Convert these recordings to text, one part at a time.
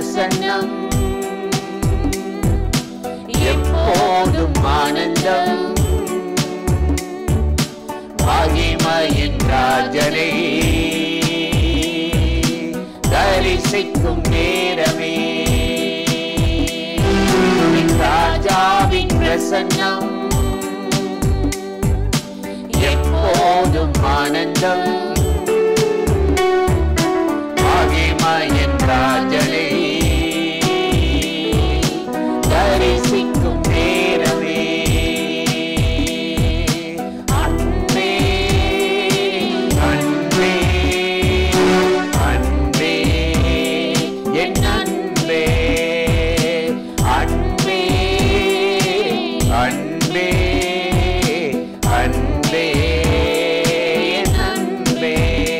பிரசன்னம் எப்போதும் ஆனந்தம் மகிமையின் ராஜனை தரிசிக்கும் நேரமே ராஜாவின் பிரசன்னம் எப்போதும் ஆனந்தம் மகிமையின் ராஜனை தரிசிக்கும் நேரமே அன்பே அன்பே அன்பே என் அன்பே அன்பே அன்பே அன்பே என் அன்பே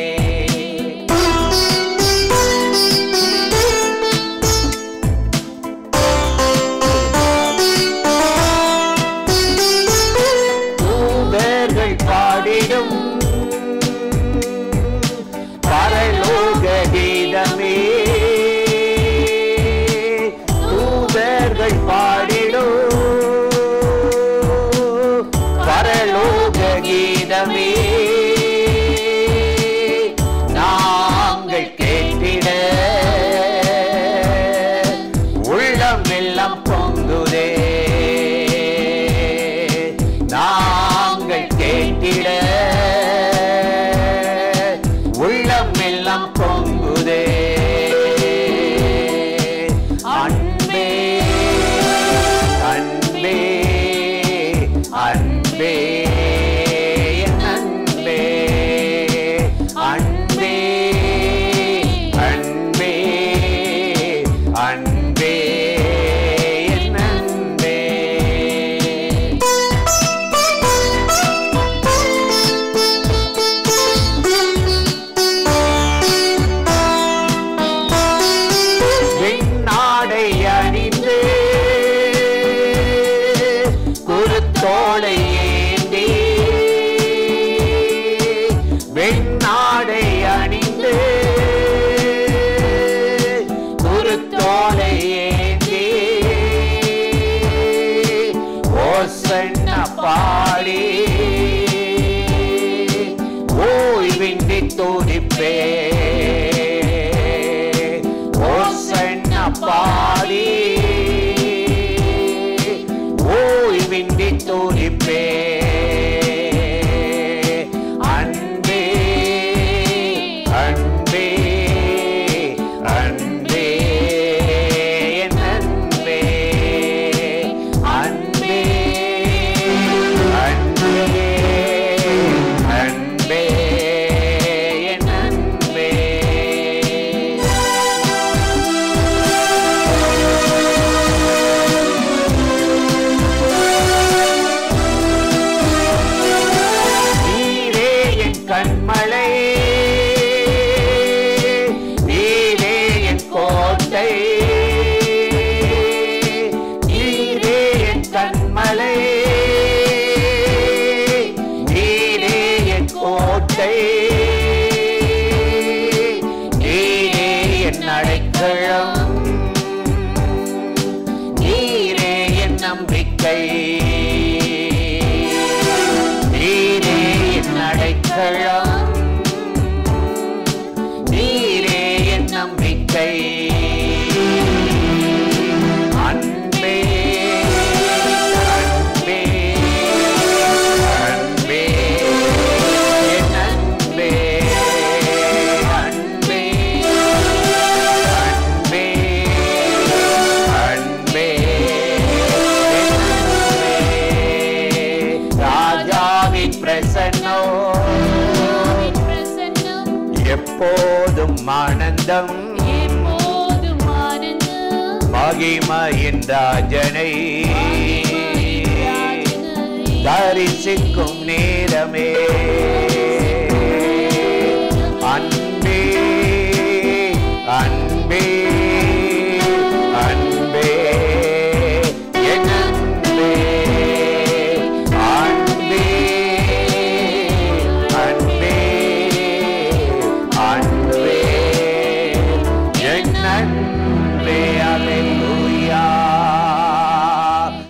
தூதர்கள் பாடிடும் பரலோக கீதமே தூதர்கள் பாடிடும் பரலோக கீதமே நாங்கள் கேட்டிட உள்ளம் எல்லாம் பொங்குதே நாங்கள் கேட்டிட உள்ளம் எல்லாம் பொங்குதே அன்பே அன்பே அன்பே என் அன்பே அன்பே அன்பே அன்பே என் அன்பே வெண்ணாடை அணிந்து குருத்தோலை ஏந்தி வெண்ணாடை அணிந்து குருத்தோலை ஏந்தி ஓசன்ன பாடி ஓய்வின்றி துடிப்பே ஓசன்ன பாடி ஓய்வின்றி துடிப்பே அன்பே அன்பே அன்பே என் அன்பே அன்பே அன்பே அன்பே என் அன்பே நீரே என் கண்மலை நீரே என் கோட்டை நீரே என் கண்மலை நீரே என் கோட்டை நீரே என் அடைக்கலம் நீரே என் நம்பிக்கை நீரே என் அடைக்கலம் நீரே என் நம்பிக்கை அன்பே அன்பே அன்பே என் அன்பே அன்பே அன்பே அன்பே என் அன்பே ராஜாவின் பிரசன்னோ பிரசன்னம் எப்போதும் ஆனந்தம் எப்போதும் ஆனந்தம் மகிமையின் ராஜனை தரிசிக்கும் நேரமே அன்பே அன்பே அன்பே என் அன்பே அன்பே அன்பே அன்பே என் அன்பே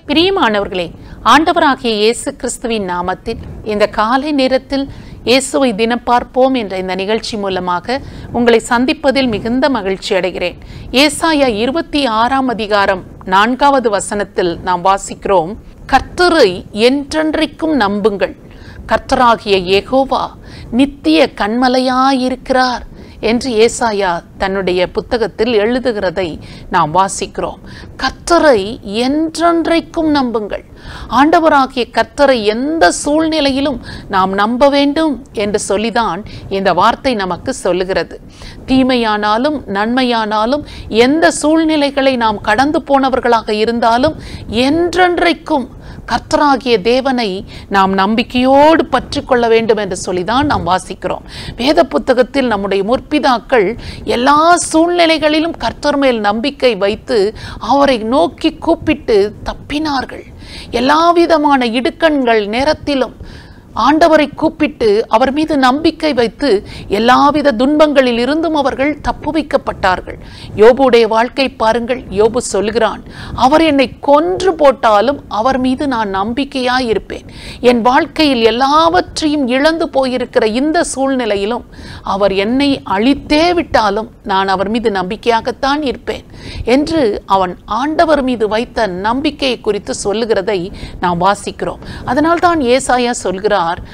பிரியமானவர்களே ஆண்டவராகிய இயேசு கிறிஸ்துவின் நாமத்தில் இந்த காலை நேரத்தில் இயேசுவை தினம் பார்ப்போம் என்ற இந்த நிகழ்ச்சி மூலமாக உங்களை சந்திப்பதில் மிகுந்த மகிழ்ச்சி அடைகிறேன் ஏசாயா இருபத்தி ஆறாம் அதிகாரம் நான்காவது வசனத்தில் நாம் வாசிக்கிறோம் கர்த்தரை என்றென்றைக்கும் நம்புங்கள் கர்த்தராகிய யெகோவா நித்திய கண்மலையாயிருக்கிறார் என்று ஏசாயா தன்னுடைய புத்தகத்தில் எழுதுகிறதை நாம் வாசிக்கிறோம் கர்த்தரை என்றென்றைக்கும் நம்புங்கள் ஆண்டவராகிய கர்த்தரை எந்த சூழ்நிலையிலும் நாம் நம்ப வேண்டும் என்று சொல்லிதான் இந்த வார்த்தை நமக்கு சொல்லுகிறது தீமையானாலும் நன்மையானாலும் எந்த சூழ்நிலைகளை நாம் கடந்து போனவர்களாக இருந்தாலும் என்றென்றைக்கும் கர்த்தராகிய தேவனை நாம் நம்பிக்கையோடு பற்றி கொள்ள வேண்டும் என்று சொல்லிதான் நாம் வாசிக்கிறோம் வேத புத்தகத்தில் நம்முடைய முற்பிதாக்கள் எல்லா சூழ்நிலைகளிலும் கர்த்தர் மேல் நம்பிக்கை வைத்து அவரை நோக்கி கூப்பிட்டு தப்பினார்கள் எல்லா விதமான இடுக்கண்கள் நேரத்திலும் ஆண்டவரை கூப்பிட்டு அவர் மீது நம்பிக்கை வைத்து எல்லாவித துன்பங்களில் இருந்தும் அவர்கள் தப்புவிக்கப்பட்டார்கள் யோபுடைய வாழ்க்கை பாருங்கள் யோபு சொல்கிறான் அவர் என்னை கொன்று போட்டாலும் அவர் மீது நான் நம்பிக்கையாய் இருப்பேன் என் வாழ்க்கையில் எல்லாவற்றையும் இழந்து போயிருக்கிற இந்த சூழ்நிலையிலும் அவர் என்னை அழித்தே விட்டாலும் நான் அவர் மீது நம்பிக்கையாகத்தான் இருப்பேன் என்று அவன் ஆண்டவர் மீது வைத்த நம்பிக்கையை குறித்து சொல்லுகிறதை நாம் வாசிக்கிறோம் அதனால்தான் ஏசாயா சொல்கிறார்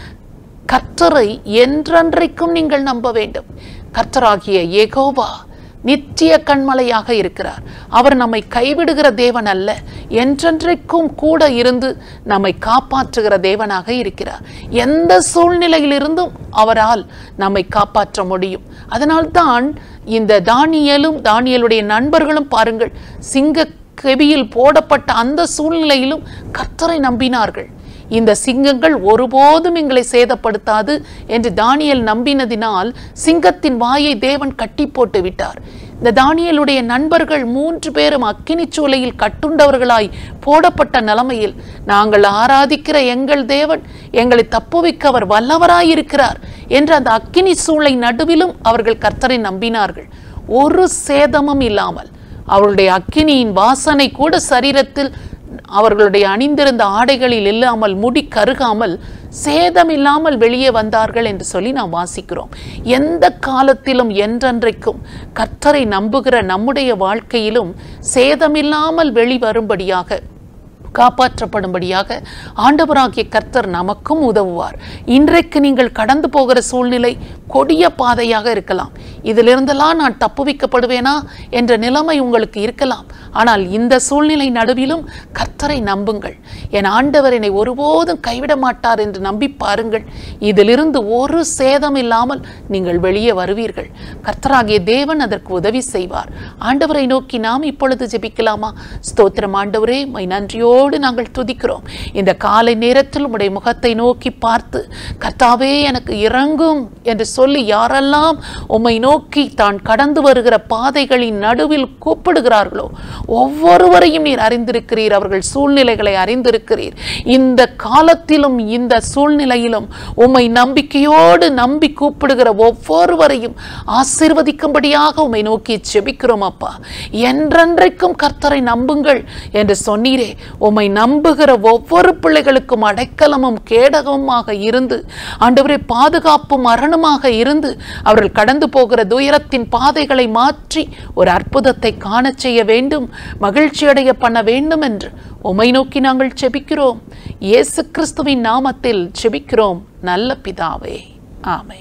கர்த்தரை என்றென்றைக்கும் நீங்கள் நம்ப வேண்டும் கர்த்தராகிய ஏகோவா நித்திய கண்மலையாக இருக்கிறார் அவர் நம்மை கைவிடுகிற தேவன் அல்ல என்றென்றைக்கும் கூட இருந்து நம்மை காப்பாற்றுகிற தேவனாக இருக்கிறார் எந்த சூழ்நிலையிலிருந்தும் அவரால் நம்மை காப்பாற்ற முடியும் அதனால்தான் இந்த தானியலும் தானியலுடைய நண்பர்களும் பாருங்கள் சிங்க கெபியில் போடப்பட்ட அந்த சூழ்நிலையிலும் கர்த்தரை நம்பினார்கள் இந்த சிங்கங்கள் ஒருபோதும் எங்களை சேதப்படுத்தாது என்று தானியல் நம்பினதினால் சிங்கத்தின் வாயை தேவன் கட்டி போட்டு விட்டார் இந்த தானியலுடைய நண்பர்கள் மூன்று பேரும் அக்கினி சூளையில் கட்டுண்டவர்களாய் போடப்பட்ட நிலைமையில் நாங்கள் ஆராதிக்கிற எங்கள் தேவன் எங்களை தப்புவிக்க அவர் வல்லவராயிருக்கிறார் என்று அந்த அக்கினி சூளை நடுவிலும் அவர்கள் கர்த்தரை நம்பினார்கள் ஒரு சேதமும் இல்லாமல் அவர்களுடைய அக்கினியின் வாசனை கூட சரீரத்தில் அவர்களுடைய அணிந்திருந்த ஆடைகளில் இல்லாமல் முடி கருகாமல் சேதமில்லாமல் வெளியே வந்தார்கள் என்று சொல்லி நாம் வாசிக்கிறோம் எந்த காலத்திலும் என்றென்றைக்கும் கர்த்தரை நம்புகிற நம்முடைய வாழ்க்கையிலும் சேதமில்லாமல் வெளிவரும்படியாக காப்பாற்றப்படும்படியாக ஆண்டவராகிய கர்த்தர் நமக்கும் உதவுவார் இன்றைக்கு நீங்கள் கடந்து போகிற சூழ்நிலை கொடிய பாதையாக இருக்கலாம் இதிலிருந்தெல்லாம் நான் தப்புவிக்கப்படுவேனா என்ற நிலைமை உங்களுக்கு இருக்கலாம் ஆனால் இந்த சூழ்நிலை நடுவிலும் கர்த்தரை நம்புங்கள் என் ஆண்டவர் என்னை ஒருபோதும் கைவிட மாட்டார் என்று நம்பி பாருங்கள் இதிலிருந்து ஒரு சேதம் இல்லாமல் நீங்கள் வெளியே வருவீர்கள் கர்த்தராகிய தேவன் அதற்கு உதவி செய்வார் ஆண்டவரை நோக்கி நாம் இப்பொழுது ஜெபிக்கலாமா ஸ்தோத்திரம் ஆண்டவரே மை நன்றியோடு நாங்கள் துதிக்கிறோம் இந்த காலை நேரத்தில் உம்முடைய முகத்தை நோக்கி பார்த்து கர்த்தாவே எனக்கு இறங்கும் என்று சொல்லி யாரெல்லாம் உம்மை நோக்கி தான் கடந்து வருகிற பாதைகளின் நடுவில் கூப்பிடுகிறார்களோ ஒவ்வொருவரையும் நீர் அறிந்திருக்கிறீர் அவர்கள் சூழ்நிலைகளை அறிந்திருக்கிறீர் இந்த காலத்திலும் இந்த சூழ்நிலையிலும் உம்மை நம்பிக்கையோடு நம்பி கூப்பிடுகிற ஒவ்வொருவரையும் ஆசீர்வதிக்கும்படியாக உம்மை நோக்கி செபிக்கிறோம் அப்பா என்றென்றைக்கும் கர்த்தரை நம்புங்கள் என்று சொன்னீரே உம்மை நம்புகிற ஒவ்வொரு பிள்ளைகளுக்கும் அடைக்கலமும் கேடகமுமாக இருந்து ஆண்டவரே பாதுகாப்பும் மரணமாக இருந்து அவர்கள் கடந்து போகிற துயரத்தின் பாதைகளை மாற்றி ஒரு அற்புதத்தை காணச் செய்ய வேண்டும் மகிழ்ச்சி அடைய பண்ண வேண்டும் என்று உமை நோக்கி நாங்கள் செபிக்கிறோம் இயேசு கிறிஸ்துவின் நாமத்தில் செபிக்கிறோம் நல்ல பிதாவே ஆமென்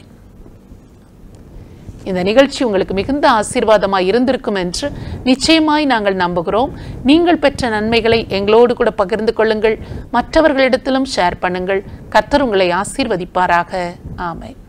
இந்த நிகழ்ச்சி உங்களுக்கு மிகுந்த ஆசீர்வாதமாய் இருந்திருக்கும் என்று நிச்சயமாய் நாங்கள் நம்புகிறோம் நீங்கள் பெற்ற நன்மைகளை எங்களோடு கூட பகிர்ந்து கொள்ளுங்கள் மற்றவர்களிடத்திலும் ஷேர் பண்ணுங்கள் கர்த்தர் உங்களை ஆசீர்வதிப்பாராக ஆமென்